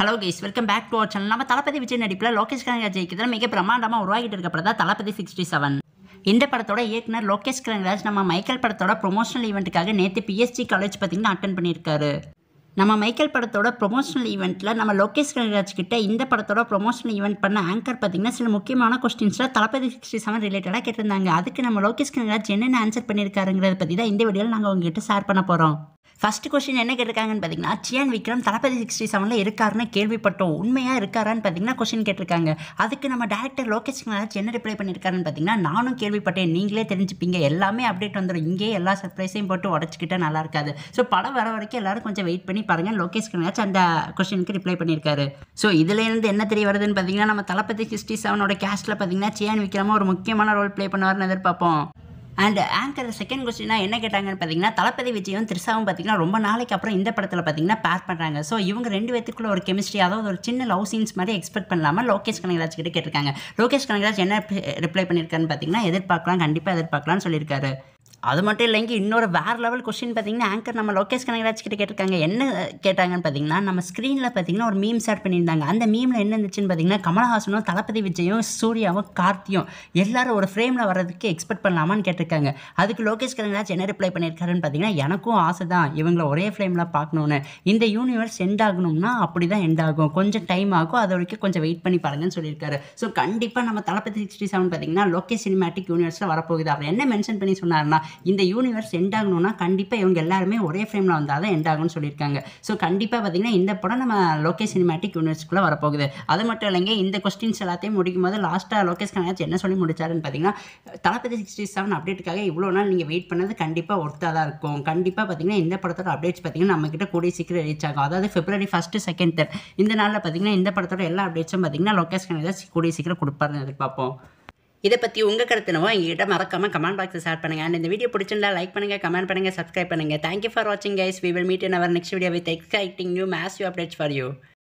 hello guys welcome back to our channel நம்ம தளபதி விஜய் நடிப்பில் லோகேஷ் கனகராஜ் இயக்கத்தில் மிக பிரம்மாண்டமாக உருவாகிட்டு இருக்க படம் தான் தளபதி சிக்ஸ்டி செவன் இந்த படத்தோட இயக்குனர் லோகேஷ் கனகராஜ் நம்ம மைக்கேல் படத்தோட ப்ரொமோஷனல் ஈவெண்ட்டுக்காக நேற்று பிஎஸ்ஜி காலேஜ் பார்த்தீங்கன்னா அட்டன் பண்ணியிருக்காரு நம்ம மைக்கேல் படத்தோட ப்ரொமோஷனல் ஈவெண்ட்டில் நம்ம லோகேஷ் கனகராஜ் கிட்ட இந்த படத்தோட ப்ரொமோஷனல் ஈவெண்ட் பண்ண ஆங்கர் பார்த்தீங்கன்னா சில முக்கியமான கொஸ்டின்ஸில் தளபதி சிக்ஸ்டி செவன் ரிலேட்டடாக கேட்டிருந்தாங்க அதுக்கு நம்ம லோகேஷ் கனகராஜ் என்னென்ன ஆன்சர் பண்ணியிருக்காருங்கிறத பற்றி தான் இந்த வீடியோவில் நாங்கள் உங்ககிட்ட ஷேர் பண்ண போகிறோம் ஃபர்ஸ்ட் கொஸ்டின் என்ன கேட்டிருக்காங்கன்னு பார்த்தீங்கன்னா சியான் விக்ரம் தளபதி சிக்ஸ்டி செவனில் இருக்காருன்னு கேள்விப்பட்டோம் உண்மையாக இருக்காரான்னு பார்த்தீங்கன்னா கொஸ்டின் கேட்டிருக்காங்க அதுக்கு நம்ம டேரக்டர் லோகேஷ் கனகராஜ் என்ன ரிப்ளை பண்ணியிருக்காருன்னு பார்த்தீங்கன்னா நானும் கேள்விப்பட்டேன் நீங்களே தெரிஞ்சுப்பீங்க எல்லாமே அப்டேட் வந்துடும் இங்கேயே எல்லா சர்ப்ரைஸையும் போட்டு உடச்சிக்கிட்டா நல்லா இருக்காது ஸோ படம் வர வரைக்கும் எல்லாரும் கொஞ்சம் வெயிட் பண்ணி பாருங்கள் லோகேஷ் கனகராஜ் அந்த கொஸ்டினுக்கு ரிப்ளை பண்ணியிருக்காரு ஸோ இதுலேருந்து என்ன தெரிய வருதுன்னு பார்த்தீங்கன்னா நம்ம தளபதி சிக்ஸ்டி செவனோட கேஸ்ட்டில் பார்த்தீங்கன்னா சியான் விக்ரமா ஒரு முக்கியமான ரோல் ப்ளே பண்ணுவார்னு எதிர்பார்ப்போம் அண்ட் ஆங்கர் செகண்ட் கொஸ்டினா என்ன கேட்டாங்கன்னு பார்த்தீங்கன்னா தளபதி விஜயும் திரிசாவும் பார்த்தீங்கன்னா ரொம்ப நாளைக்கு அப்புறம் இந்த படத்தில் பார்த்தீங்கன்னா பேர் பண்ணுறாங்க ஸோ இவங்க ரெண்டு பேத்துக்குள்ள ஒரு கெமிஸ்ட்ரி அதாவது ஒரு சின்ன லவ் சீன்ஸ் மாதிரி எக்ஸ்பெக்ட் பண்ணலாமா லோகேஷ் கனகராஜ் கிட்ட கேட்டிருக்காங்க லோகேஷ் கனகராஜ் என்ன ரிப்ளை பண்ணியிருக்காருன்னு பார்த்தீங்கன்னா எதிர்பார்க்கலாம் கண்டிப்பாக எதிர்பார்க்கலாம்னு சொல்லியிருக்காரு அது மட்டும் இல்லைங்க இன்னொரு வேறு லெவல் கொஸ்டின் பார்த்தீங்கன்னா ஆங்கர் நம்ம லோகேஷ் கனகராஜ் கிட்ட கேட்டிருக்காங்க என்ன கேட்டாங்கன்னு பார்த்தீங்கன்னா நம்ம ஸ்க்ரீனில் பார்த்தீங்கன்னா ஒரு மீம் ஷேர் பண்ணியிருந்தாங்க அந்த மீமில் என்ன இருந்துச்சுன்னு பார்த்தீங்கன்னா கமலஹாசனும் தளபதி விஜயும் சூர்யாவும் கார்த்தியும் எல்லாரும் ஒரு ஃப்ரேமில் வர்றதுக்கு எக்ஸ்பெக்ட் பண்ணலாமான்னு கேட்டிருக்காங்க அதுக்கு லோகேஷ் கனகராஜ் என்ன ரிப்ளை பண்ணியிருக்காருன்னு பார்த்தீங்கன்னா எனக்கும் ஆசை தான் இவங்கள ஒரே ஃப்ரேமில் பார்க்கணுன்னு இந்த யூனிவர்ஸ் எண்ட் ஆகணும்னா அப்படி தான் எண்ட் ஆகும் கொஞ்சம் டைம் ஆகும் அது வரைக்கும் கொஞ்சம் வெயிட் பண்ணி பாருங்கன்னு சொல்லியிருக்காரு ஸோ கண்டிப்பாக நம்ம தளபதி சிக்ஸ்டி செவன் பார்த்தீங்கன்னா லோகேஷ் சினிமேட்டிக் யூனிவர்ஸில் வரப்போகுது அவர் என்ன மென்ஷன் பண்ணி சொன்னார்னா இந்த யூனிவர்ஸ் எண்ட் ஆகணும்னா கண்டிப்பாக இவங்க எல்லாருமே ஒரே ஃப்ரேமில் வந்தால் தான் எண்ட் ஆகும்னு சொல்லியிருக்காங்க ஸோ கண்டிப்பாக பார்த்தீங்கன்னா இந்த படம் நம்ம லோகேஷ் சினிமேட்டிக் யூனிவர்ஸ்க்குள்ளே வரப்போகுது அது மட்டும் இல்லைங்க இந்த கொஸ்டின்ஸ் எல்லாத்தையும் முடிக்கும் போது லாஸ்ட்டாக லோகேஷ் கனகராஜ் என்ன சொல்லி முடிச்சாருன்னு பார்த்தீங்கன்னா தளபதி சிக்ஸ்டி செவன் அப்டேட்டுக்காக இவ்வளோ நாள் நீங்கள் வெயிட் பண்ணது கண்டிப்பாக ஒர்த்தாக தான் இருக்கும் கண்டிப்பாக பார்த்தீங்கன்னா இந்த படத்தோட அப்டேட்ஸ் பார்த்தீங்கன்னா நம்மக்கிட்ட கூடிய சீக்கிரம் ரீச் ஆகும் அதாவது பிப்ரவரி ஃபஸ்ட்டு செகண்ட் தேர்ட் இந்த நாளில் பார்த்தீங்கன்னா இந்த படத்தோட எல்லா அப்டேட்ஸும் பார்த்தீங்கன்னா லோகேஷ் கனகராஜ் கூடிய சீக்கிரம் கொடுப்பாருன்னு எதிர்பார்ப்போம் இதை பற்றி உங்கள் கருத்துனவோ எங்ககிட்ட மறக்காமல் கமெண்ட் பாக்ஸில் ஷேர் பண்ணுங்கள் அண்ட் இந்த வீடியோ பிடிச்சிருந்தா லைக் பண்ணுங்கள் கமெண்ட் பண்ணுங்கள் சப்ஸ்கிரைப் பண்ணுங்கள் தேங்க்யூ ஃபார் வாட்சிங் guys we will meet in our next video with exciting new massive updates for you